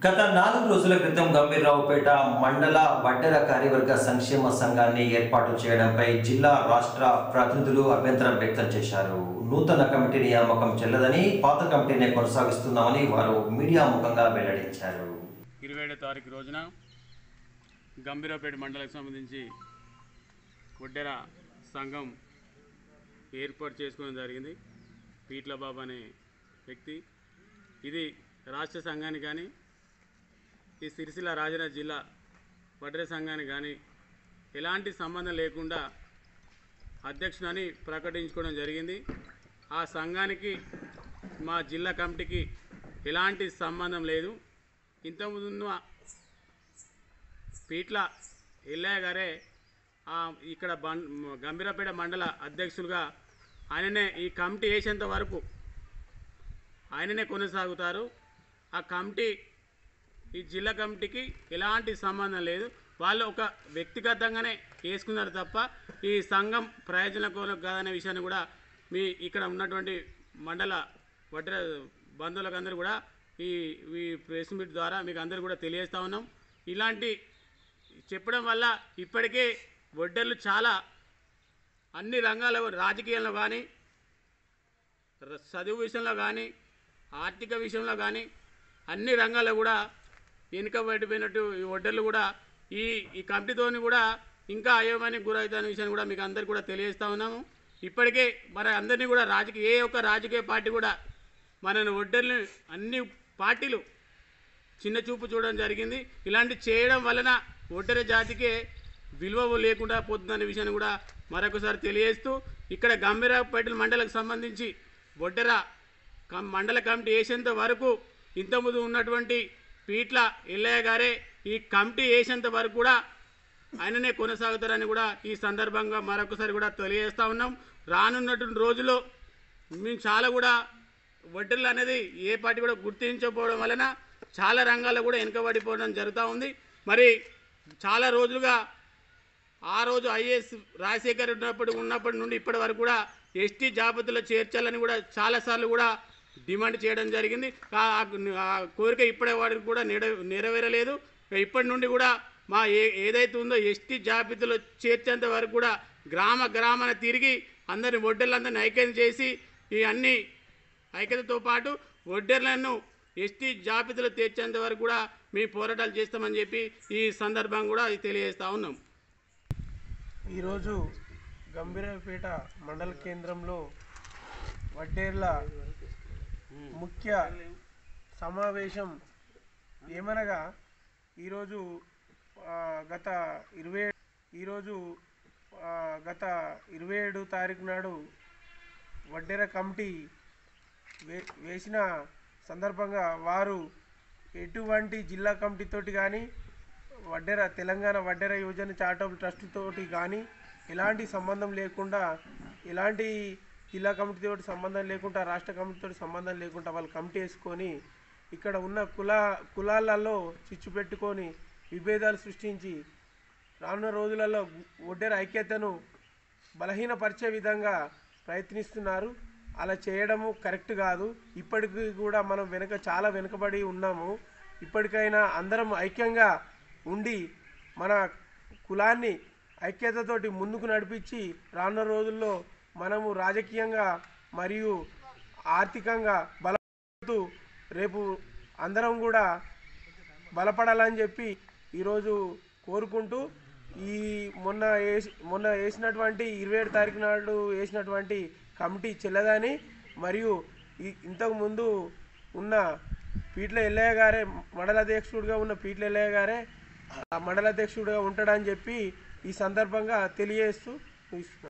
గత నాలుగు రోజుల క్రితం గంభీరరావుపేట మండల వడ్డెర కార్యవర్గ సంక్షేమ సంఘాన్ని ఏర్పాటు చేయడంపై జిల్లా రాష్ట్ర ప్రతినిధులు అభ్యంతరం వ్యక్తం చేశారు నూతన కమిటీ నియామకం చెల్లదని పాత కమిటీనే కొనసాగిస్తున్నామని వారు మీడియా ముఖంగా వెల్లడించారు ఇరవై ఏడో తారీఖు రోజున గంభీరాపేట మండలకు సంబంధించి ఒడ్డెర సంఘం ఏర్పాటు చేసుకోవడం జరిగింది పీట్ల బాబు అనే వ్యక్తి ఇది రాష్ట్ర సంఘానికి కానీ ఈ సిరిసిల్ల రాజన్న జిల్లా వడ్డెర సంఘానికి కానీ ఎలాంటి సంబంధం లేకుండా అధ్యక్షుడని ప్రకటించుకోవడం జరిగింది ఆ సంఘానికి మా జిల్లా కమిటీకి ఎలాంటి సంబంధం లేదు ఇంతకుముందు ఉన్న పీట్ల ఎల్లయ్య గారే ఆ, ఇక్కడ బం గంభీరపేట మండల అధ్యక్షులుగా ఆయననే ఈ కమిటీ వేసేంత వరకు ఆయననే కొనసాగుతారు ఆ కమిటీ ఈ జిల్లా కమిటీకి ఎలాంటి సంబంధం లేదు వాళ్ళు ఒక వ్యక్తిగతంగానే వేసుకున్నారు తప్ప ఈ సంఘం ప్రయోజనం కొరకు కాదనే విషయాన్ని కూడా మీ ఇక్కడ ఉన్నటువంటి మండల వడ్ర బంధువులకు అందరూ కూడా ఈ ఈ ప్రెస్ మీట్ ద్వారా మీకు అందరూ కూడా తెలియజేస్తా ఉన్నాం ఇలాంటి చెప్పడం వల్ల ఇప్పటికే వడ్డర్లు చాలా అన్ని రంగాల రాజకీయంలో కానీ ర- చదువు విషయంలో కానీ ఆర్థిక విషయంలో కానీ అన్ని రంగాల్లో కూడా వెనుకబడిపోయినట్టు ఈ వడ్డర్లు కూడా ఈ ఈ కమిటీతోని కూడా ఇంకా అయోమయానికి గురవుతున్న విషయాన్ని కూడా మీకు అందరికీ కూడా తెలియజేస్తా ఉన్నాము ఇప్పటికే మన అందరినీ కూడా రాజకీయ ఏ ఒక్క రాజకీయ పార్టీ కూడా మన వడ్డర్ని అన్ని పార్టీలు చిన్న చూపు చూడడం జరిగింది ఇలాంటి చేయడం వలన ఒడ్డెర జాతికే విలువ లేకుండా పోతుందనే విషయాన్ని కూడా మరొకసారి తెలియజేస్తూ ఇక్కడ గంభీరాపేట మండలకు సంబంధించి ఒడ్డెర కం- మండల కమిటీ వేసేంత వరకు ఇంతకుముందు ఉన్నటువంటి పీట్ల ఎల్లయ్య గారే ఈ కమిటీ వేసేంత వరకు కూడా ఆయననే కొనసాగుతారని కూడా ఈ సందర్భంగా మరొకసారి కూడా తెలియజేస్తా ఉన్నాం రానున్నటువంటి రోజుల్లో మేము చాలా కూడా వడ్డర్లు అనేది ఏ పార్టీ కూడా గుర్తించకపోవడం వలన చాలా రంగాల్లో కూడా వెనుకబడిపోవడం జరుగుతూ ఉంది మరి చాలా రోజులుగా ఆ రోజు ఐఏఎస్ రాజశేఖర్ ఉన్నప్పుడు ఉన్నప్పటి నుండి ఇప్పటి వరకు కూడా ఎస్టీ జాబితాలో చేర్చాలని కూడా చాలాసార్లు కూడా డిమాండ్ చేయడం జరిగింది ఆ- ఆ కోరిక ఇప్పటి వాడికి కూడా నెర నెరవేరలేదు ఇప్పటి నుండి కూడా మా ఏ ఏదైతే ఉందో ఎస్టీ జాబితాలో చేర్చేంత వరకు కూడా గ్రామ గ్రామాన తిరిగి అందరిని ఒడ్డర్లందరినీ ఐక్యం చేసి ఈ అన్ని ఐక్యతతో పాటు ఒడ్డర్లను ఎస్టీ జాబితాలో తీర్చేంత వరకు కూడా మేము పోరాటాలు చేస్తామని చెప్పి ఈ సందర్భం కూడా తెలియజేస్తా ఉన్నాం ఈరోజు గంభీరపేట మండల కేంద్రంలో వడ్డేర్ల ముఖ్య సమావేశం ఏమనగా ఈరోజు ఆ, గత ఇరవై ఈరోజు ఆ, గత ఇరవై ఏడు తారీఖు నాడు వడ్డెర కమిటీ వే వేసిన సందర్భంగా వారు ఎటువంటి జిల్లా కమిటీతోటి కానీ వడ్డెర తెలంగాణ వడ్డెర యువజన చారిటబుల్ ట్రస్ట్ తోటి కానీ ఎలాంటి సంబంధం లేకుండా ఎలాంటి జిల్లా కమిటీ తోటి సంబంధం లేకుండా రాష్ట్ర కమిటీ తోటి సంబంధం లేకుండా వాళ్ళు కమిటీ వేసుకొని ఇక్కడ ఉన్న కుల కులాలలో చిచ్చు పెట్టుకొని విభేదాలు సృష్టించి రానున్న రోజులలో ఒడ్డెర ఐక్యతను బలహీనపరిచే విధంగా ప్రయత్నిస్తున్నారు అలా చేయడము కరెక్ట్ కాదు ఇప్పటికి కూడా మనం వెనుక చాలా వెనుకబడి ఉన్నాము ఇప్పటికైనా అందరం ఐక్యంగా ఉండి మన కులాన్ని ఐక్యతతోటి ముందుకు నడిపించి రానున్న రోజుల్లో మనము రాజకీయంగా మరియు ఆర్థికంగా బలపడుతూ రేపు అందరం కూడా బలపడాలని చెప్పి ఈరోజు కోరుకుంటూ ఈ మొన్న వేసి మొన్న వేసినటువంటి ఇరవై ఏడు తారీఖు నాడు వేసినటువంటి కమిటీ చెల్లదని మరియు ఈ ఇంతకు ముందు ఉన్న పీట్ల ఎల్లయ్య గారే మండల అధ్యక్షుడిగా ఉన్న పీట్ల ఎల్లయ్య గారే ఆ మండల అధ్యక్షుడిగా ఉంటాడని చెప్పి ఈ సందర్భంగా తెలియజేస్తూ ముగిస్తున్నాను.